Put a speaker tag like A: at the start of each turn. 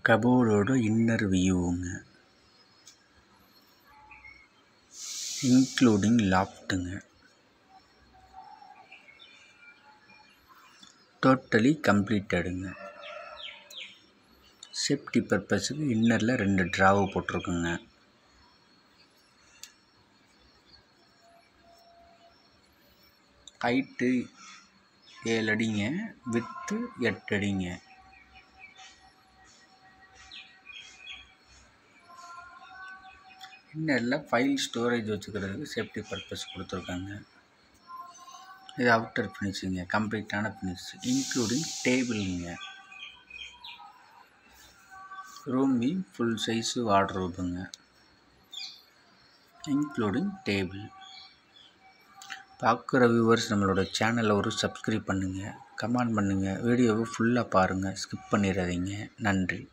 A: கபோர்டோட inner வியூவுங்க including லாஃப்ட்டுங்க totally கம்ப்ளீட்டடுங்க சேஃப்டி பர்பஸுக்கு இன்னரில் ரெண்டு ட்ராவு போட்டிருக்குங்க ஹைட்டு ஏழு அடிங்க வித்து எட்டு அடிங்க இன்னரில் ஃபைல் ஸ்டோரேஜ் வச்சுக்கிறதுக்கு சேஃப்டி பர்பஸ் கொடுத்துருக்காங்க இது அவுட்டர் ஃபினிஷிங்க கம்ப்ளீட்டான ஃபினிஷ் இன்க்ளூடிங் டேபிளுங்க ரூம்பி ஃபுல் சைஸு வார்ட்ரோபுங்க இன்க்ளூடிங் டேபிள் பார்க்குற வியூவர்ஸ் நம்மளோட சேனலை ஒரு சப்ஸ்கிரைப் பண்ணுங்கள் கமெண்ட் பண்ணுங்கள் வீடியோவை ஃபுல்லாக பாருங்கள் ஸ்கிப் பண்ணிடாதீங்க நன்றி